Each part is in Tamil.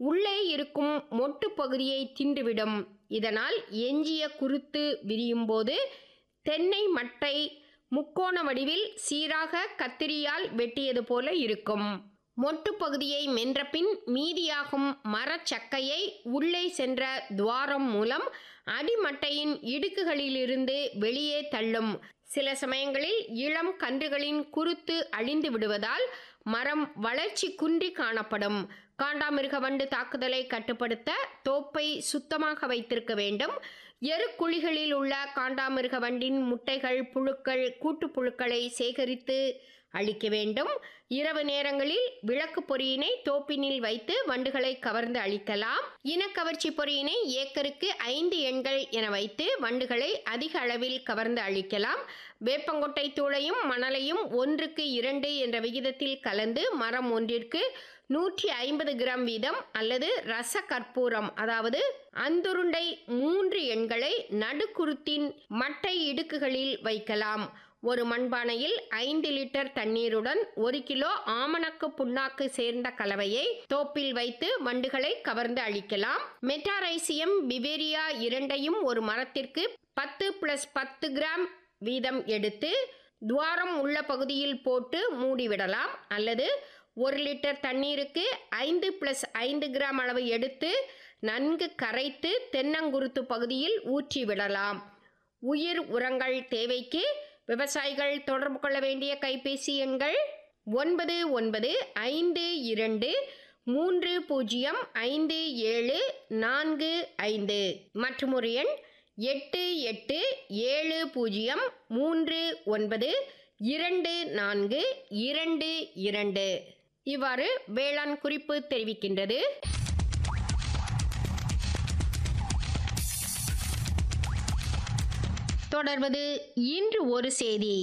உள்ளே இருக்கும் மொட்டு பகுதியை தின்றுவிடும் இதனால் எஞ்சிய குருத்து விரியும் போது தென்னை மட்டை முக்கோண வடிவில் சீராக கத்திரியால் வெட்டியது போல இருக்கும் மொட்டு பகுதியை மென்றபின் மீதியாகும் மரச்சக்கையை உள்ளே சென்ற துவாரம் மூலம் அடிமட்டையின் இடுக்குகளிலிருந்து வெளியே தள்ளும் சில சமயங்களில் இளம் கன்றுகளின் குருத்து அழிந்து விடுவதால் மரம் வளர்ச்சி குன்றி காணப்படும் காண்டாமிருக வண்டு தாக்குதலை கட்டுப்படுத்த தோப்பை சுத்தமாக வைத்திருக்க வேண்டும் எருக்குழிகளில் உள்ள காண்டாமிருக வண்டின் முட்டைகள் புழுக்கள் கூட்டுப்புழுக்களை சேகரித்து அழிக்க வேண்டும் இரவு நேரங்களில் விளக்கு பொறியினை தோப்பினில் வைத்து வண்டுகளை கவர்ந்து அழிக்கலாம் இனக்கவர்ச்சி பொறியினை ஏக்கருக்கு ஐந்து எண்கள் என வைத்து வண்டுகளை அதிக அளவில் கவர்ந்து அழிக்கலாம் வேப்பங்கொட்டை தூளையும் மணலையும் ஒன்றுக்கு இரண்டு என்ற விகிதத்தில் கலந்து மரம் ஒன்றிற்கு நூற்றி ஐம்பது கிராம் வீதம் அல்லது ரச கற்பூரம் அதாவது அந்துருண்டை மூன்று எண்களை நடுக்குருத்தின் மட்டை இடுக்குகளில் வைக்கலாம் ஒரு மண்பானையில் ஐந்து லிட்டர் தண்ணீருடன் ஒரு கிலோ ஆமணக்கு புண்ணாக்கு சேர்ந்த கலவையை தோப்பில் வைத்து வண்டுகளை கவர்ந்து அழிக்கலாம் மெட்டாரைசியம் பிவேரியா இரண்டையும் ஒரு மரத்திற்கு பத்து பிளஸ் பத்து கிராம் வீதம் எடுத்து துவாரம் உள்ள பகுதியில் போட்டு மூடிவிடலாம் அல்லது ஒரு லிட்டர் தண்ணீருக்கு ஐந்து பிளஸ் ஐந்து கிராம் அளவு எடுத்து நன்கு கரைத்து தென்னங்குருத்து பகுதியில் ஊற்றி விடலாம் உயிர் உரங்கள் தேவைக்கு விவசாயிகள் தொடர்பு கொள்ள வேண்டிய கைபேசி எண்கள் ஒன்பது ஒன்பது ஐந்து இரண்டு மூன்று பூஜ்ஜியம் ஐந்து ஏழு நான்கு ஐந்து மற்றும் ஒரு எண் எட்டு எட்டு ஏழு பூஜ்ஜியம் மூன்று ஒன்பது இரண்டு நான்கு இரண்டு இரண்டு இவ்வாறு வேளாண் குறிப்பு தெரிவிக்கின்றது தொடர்வது இன்று ஒரு செய்தி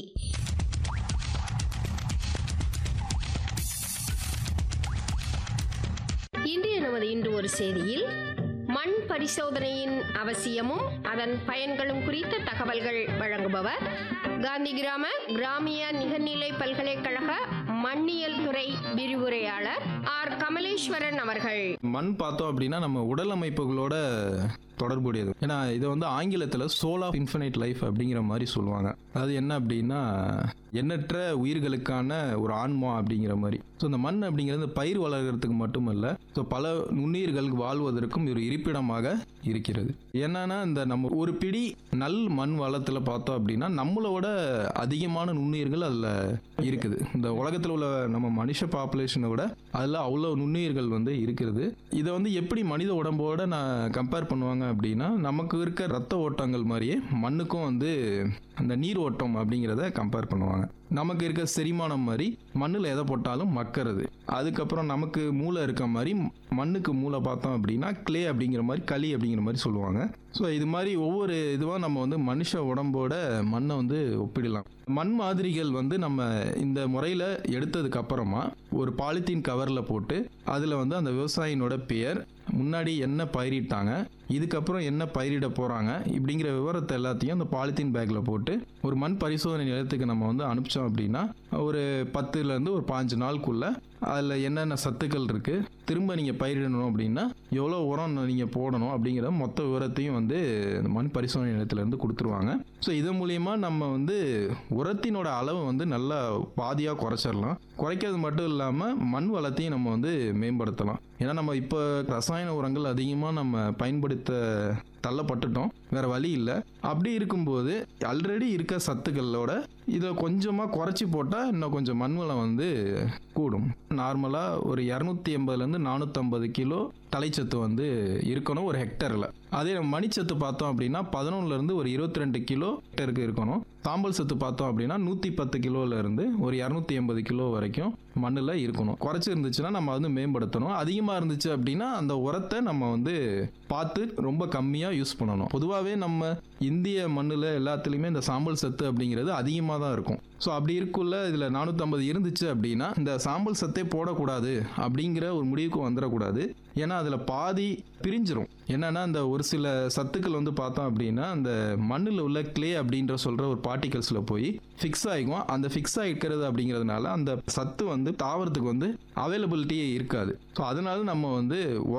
இன்றைய நமது இன்று ஒரு செய்தியில் மண் பரிசோதனையின் அவசியமும் அதன் பயன்களும் குறித்த தகவல்கள் வழங்குபவர் காந்தி கிராம கிராமிய நிகர்நிலை பல்கலைக்கழக மண்ணியல் துறை விரிவுரையாளர் ஆர் கமலேஸ்வரன் அவர்கள் மண் பார்த்தோம் அப்படின்னா நம்ம உடல் அமைப்புகளோட தொடர்புடையது ஏன்னா இதை வந்து ஆங்கிலத்தில் சோல் ஆஃப் இன்ஃபினைட் லைஃப் அப்படிங்கிற மாதிரி சொல்லுவாங்க அது என்ன அப்படின்னா எண்ணற்ற உயிர்களுக்கான ஒரு ஆன்மா அப்படிங்கிற மாதிரி ஸோ இந்த மண் அப்படிங்கிறது பயிர் வளர்கிறதுக்கு மட்டுமல்ல ஸோ பல நுண்ணுயிர்கள் வாழ்வதற்கும் ஒரு இருப்பிடமாக இருக்கிறது என்னன்னா இந்த நம்ம ஒரு பிடி நல் மண் வளத்தில் பார்த்தோம் அப்படின்னா நம்மளோட அதிகமான நுண்ணுயிர்கள் அதில் இருக்குது இந்த உலகத்தில் உள்ள நம்ம மனுஷ பாப்புலேஷனை விட அதில் அவ்வளோ நுண்ணுயிர்கள் வந்து இருக்கிறது இதை வந்து எப்படி மனித உடம்போட நான் கம்பேர் பண்ணுவாங்க அப்படின்னா நமக்கு இருக்க ரத்த ஓட்டங்கள் மாதிரியே மண்ணுக்கும் வந்து அந்த நீர் ஓட்டம் அப்படிங்கிறத கம்பேர் பண்ணுவாங்க நமக்கு இருக்க செரிமானம் மாதிரி மண்ணில் எதை போட்டாலும் மக்கிறது அதுக்கப்புறம் நமக்கு மூளை இருக்க மாதிரி மண்ணுக்கு மூளை பார்த்தோம் அப்படின்னா க்ளே அப்படிங்கிற மாதிரி களி அப்படிங்கிற மாதிரி சொல்லுவாங்க ஸோ இது மாதிரி ஒவ்வொரு இதுவாக நம்ம வந்து மனுஷ உடம்போட மண்ணை வந்து ஒப்பிடலாம் மண் மாதிரிகள் வந்து நம்ம இந்த முறையில் எடுத்ததுக்கு அப்புறமா ஒரு பாலித்தீன் கவரில் போட்டு அதில் வந்து அந்த விவசாயினோட பெயர் முன்னாடி என்ன பயிரிட்டாங்க இதுக்கப்புறம் என்ன பயிரிட போகிறாங்க இப்படிங்கிற விவரத்தை எல்லாத்தையும் அந்த பாலித்தீன் பேக்கில் போட்டு ஒரு மண் பரிசோதனை நிலையத்துக்கு நம்ம வந்து அனுப்பிச்சோம் அப்படின்னா ஒரு பத்துலேருந்து ஒரு பாஞ்சு நாளுக்குள்ளே அதில் என்னென்ன சத்துக்கள் இருக்குது திரும்ப நீங்கள் பயிரிடணும் அப்படின்னா எவ்வளோ உரம் நீங்கள் போடணும் அப்படிங்கிற மொத்த விவரத்தையும் வந்து இந்த மண் பரிசோதனை நிலையத்திலேருந்து கொடுத்துருவாங்க ஸோ இது மூலியமா நம்ம வந்து உரத்தினோட அளவை வந்து நல்லா பாதியாக குறைச்சிடலாம் குறைக்கிறது மட்டும் இல்லாமல் மண் வளத்தையும் நம்ம வந்து மேம்படுத்தலாம் ஏன்னா நம்ம இப்போ ரசாயன உரங்கள் அதிகமாக நம்ம பயன்படுத்த தள்ளப்பட்டுட்டோம் வேற வழி இல்லை அப்படி இருக்கும்போது ஆல்ரெடி இருக்க சத்துக்களோட இதை கொஞ்சமாக குறைச்சி போட்டால் இன்னும் கொஞ்சம் மண் வளம் வந்து கூடும் நார்மலாக ஒரு இரநூத்தி எண்பதுலேருந்து நானூற்றம்பது கிலோ தலைச்சத்து வந்து இருக்கணும் ஒரு ஹெக்டரில் அதே நம்ம மணிச்சத்து பார்த்தோம் அப்படின்னா பதினொன்றுலேருந்து ஒரு இருபத்தி ரெண்டு கிலோ ஹெக்டருக்கு இருக்கணும் சாம்பல் சத்து பார்த்தோம் அப்படின்னா நூற்றி பத்து கிலோலேருந்து ஒரு இரநூத்தி எண்பது கிலோ வரைக்கும் மண்ணில் இருக்கணும் குறைச்சி இருந்துச்சுன்னா நம்ம வந்து மேம்படுத்தணும் அதிகமாக இருந்துச்சு அப்படின்னா அந்த உரத்தை நம்ம வந்து பார்த்து ரொம்ப கம்மியாக யூஸ் பண்ணணும் பொதுவாகவே நம்ம இந்திய மண்ணில் எல்லாத்துலேயுமே இந்த சாம்பல் சத்து அப்படிங்கிறது அதிகமாக தான் இருக்கும் ஸோ அப்படி இருக்குள்ள இதில் நானூற்றம்பது இருந்துச்சு அப்படின்னா இந்த சாம்பல் சத்தே போடக்கூடாது அப்படிங்கிற ஒரு முடிவுக்கு வந்துடக்கூடாது ஏன்னா அதில் பாதி பிரிஞ்சிரும் என்னன்னா அந்த ஒரு சில சத்துக்கள் வந்து பார்த்தோம் அப்படின்னா அந்த மண்ணில் உள்ள க்ளே அப்படின்ற சொல்கிற ஒரு பார்ட்டிகல்ஸில் போய் ஃபிக்ஸ் ஆகிக்கும் அந்த ஃபிக்ஸ் ஆகிக்கிறது அப்படிங்கிறதுனால அந்த சத்து வந்து தாவரத்துக்கு வந்து அவைலபிலிட்டியே இருக்காது ஸோ அதனால நம்ம வந்து